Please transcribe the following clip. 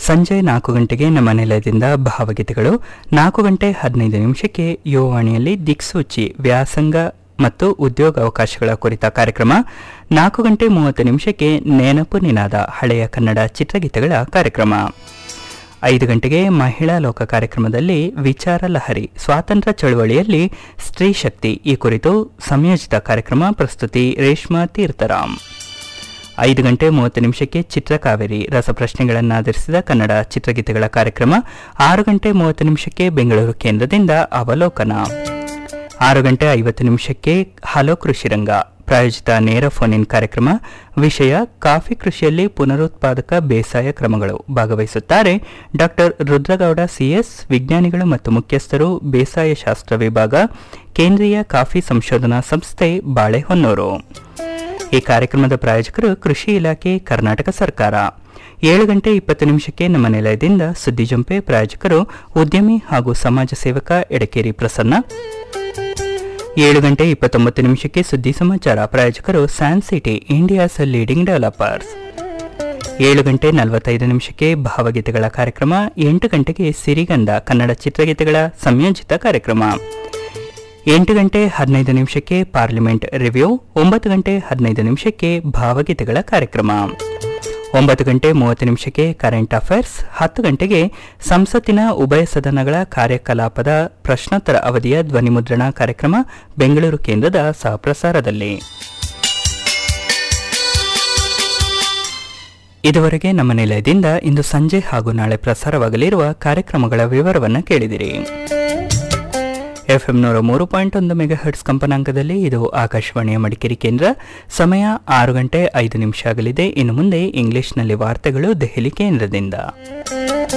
ಸಂಜೆ ನಾಲ್ಕು ಗಂಟೆಗೆ ನಮ್ಮ ನಿಲಯದಿಂದ ಭಾವಗೀತೆಗಳು ನಾಲ್ಕು ಗಂಟೆ ಹದಿನೈದು ನಿಮಿಷಕ್ಕೆ ಯುವವಾಣಿಯಲ್ಲಿ ದಿಕ್ಸೂಚಿ ವ್ಯಾಸಂಗ ಮತ್ತು ಉದ್ಯೋಗ ಅವಕಾಶಗಳ ಕುರಿತ ಕಾರ್ಯಕ್ರಮ ನಾಲ್ಕು ಗಂಟೆ ಮೂವತ್ತು ನಿಮಿಷಕ್ಕೆ ನೆನಪು ನಿನಾದ ಹಳೆಯ ಕನ್ನಡ ಚಿತ್ರಗೀತೆಗಳ ಕಾರ್ಯಕ್ರಮ ಐದು ಗಂಟೆಗೆ ಮಹಿಳಾ ಲೋಕ ಕಾರ್ಯಕ್ರಮದಲ್ಲಿ ವಿಚಾರ ಲಹರಿ ಸ್ವಾತಂತ್ರ್ಯ ಚಳುವಳಿಯಲ್ಲಿ ಸ್ತ್ರೀ ಶಕ್ತಿ ಈ ಕುರಿತು ಸಂಯೋಜಿತ ಕಾರ್ಯಕ್ರಮ ಪ್ರಸ್ತುತಿ ರೇಷ್ಮಾ ತೀರ್ಥರಾಮ್ ಐದು ಗಂಟೆ ಮೂವತ್ತು ನಿಮಿಷಕ್ಕೆ ಚಿತ್ರಕಾವೇರಿ ರಸಪ್ರಶ್ನೆಗಳನ್ನು ಆಧರಿಸಿದ ಕನ್ನಡ ಚಿತ್ರಗೀತೆಗಳ ಕಾರ್ಯಕ್ರಮ ಆರು ಗಂಟೆ ಮೂವತ್ತು ನಿಮಿಷಕ್ಕೆ ಬೆಂಗಳೂರು ಕೇಂದ್ರದಿಂದ ಅವಲೋಕನ ಆರು ಗಂಟೆ ಐವತ್ತು ನಿಮಿಷಕ್ಕೆ ಹಲೋ ಕೃಷಿರಂಗ ಪ್ರಾಯೋಜಿತ ನೇರ ಫೋನ್ ಇನ್ ಕಾರ್ಯಕ್ರಮ ವಿಷಯ ಕಾಫಿ ಕೃಷಿಯಲ್ಲಿ ಪುನರುತ್ಪಾದಕ ಬೇಸಾಯ ಕ್ರಮಗಳು ಭಾಗವಹಿಸುತ್ತಾರೆ ಡಾಕ್ಟರ್ ರುದ್ರಗೌಡ ಸಿಎಸ್ ವಿಜ್ಞಾನಿಗಳು ಮತ್ತು ಮುಖ್ಯಸ್ಥರು ಬೇಸಾಯ ಶಾಸ್ತ್ರ ವಿಭಾಗ ಕೇಂದ್ರೀಯ ಕಾಫಿ ಸಂಶೋಧನಾ ಸಂಸ್ಥೆ ಬಾಳೆಹೊನ್ನೂರು ಈ ಕಾರ್ಯಕ್ರಮದ ಪ್ರಾಯೋಜಕರು ಕೃಷಿ ಇಲಾಖೆ ಕರ್ನಾಟಕ ಸರ್ಕಾರ ಏಳು ಗಂಟೆ ಇಪ್ಪತ್ತು ನಿಮಿಷಕ್ಕೆ ನಮ್ಮ ನಿಲಯದಿಂದ ಸುದ್ದಿ ಜಂಪೆ ಪ್ರಾಯೋಜಕರು ಉದ್ಯಮಿ ಹಾಗೂ ಸಮಾಜ ಸೇವಕ ಎಡಕೇರಿ ಪ್ರಸನ್ನ ಏಳು ಗಂಟೆ ಇಪ್ಪತ್ತೊಂಬತ್ತು ನಿಮಿಷಕ್ಕೆ ಸುದ್ದಿ ಸಮಾಚಾರ ಪ್ರಾಯೋಜಕರು San City India's leading developers ಏಳು ಗಂಟೆ ನಲವತ್ತೈದು ನಿಮಿಷಕ್ಕೆ ಭಾವಗೀತೆಗಳ ಕಾರ್ಯಕ್ರಮ ಎಂಟು ಗಂಟೆಗೆ ಸಿರಿಗಂಧ ಕನ್ನಡ ಚಿತ್ರಗೀತೆಗಳ ಸಂಯೋಜಿತ ಕಾರ್ಯಕ್ರಮ ಎಂಟು ಗಂಟೆ ಹದಿನೈದು ನಿಮಿಷಕ್ಕೆ ಪಾರ್ಲಿಮೆಂಟ್ ರಿವ್ಯೂ ಒಂಬತ್ತು ಗಂಟೆ ಹದಿನೈದು ನಿಮಿಷಕ್ಕೆ ಭಾವಗೀತೆಗಳ ಕಾರ್ಯಕ್ರಮ ಒಂಬತ್ತು ಗಂಟೆ ಮೂವತ್ತು ನಿಮಿಷಕ್ಕೆ ಕರೆಂಟ್ ಅಫೇರ್ಸ್ ಹತ್ತು ಗಂಟೆಗೆ ಸಂಸತ್ತಿನ ಉಭಯ ಸದನಗಳ ಕಾರ್ಯಕಲಾಪದ ಪ್ರಶ್ನೋತ್ತರ ಅವಧಿಯ ಧ್ವನಿಮುದ್ರಣ ಕಾರ್ಯಕ್ರಮ ಬೆಂಗಳೂರು ಕೇಂದ್ರದ ಸಹಪ್ರಸಾರದಲ್ಲಿ ಇದುವರೆಗೆ ನಮ್ಮ ನಿಲಯದಿಂದ ಇಂದು ಸಂಜೆ ಹಾಗೂ ನಾಳೆ ಪ್ರಸಾರವಾಗಲಿರುವ ಕಾರ್ಯಕ್ರಮಗಳ ವಿವರವನ್ನು ಕೇಳಿದಿರಿ ಎಫ್ಎಂ ನೂರ ಮೂರು ಪಾಯಿಂಟ್ ಒಂದು ಮೆಗಾ ಹರ್ಟ್ಸ್ ಕಂಪನಾಂಕದಲ್ಲಿ ಇದು ಆಕಾಶವಾಣಿಯ ಮಡಿಕೇರಿ ಕೇಂದ್ರ ಸಮಯ ಆರು ಗಂಟೆ ಐದು ನಿಮಿಷ ಆಗಲಿದೆ ಇನ್ನು ಮುಂದೆ ಇಂಗ್ಲಿಷ್ನಲ್ಲಿ ವಾರ್ತೆಗಳು ದೆಹಲಿ ಕೇಂದ್ರದಿಂದ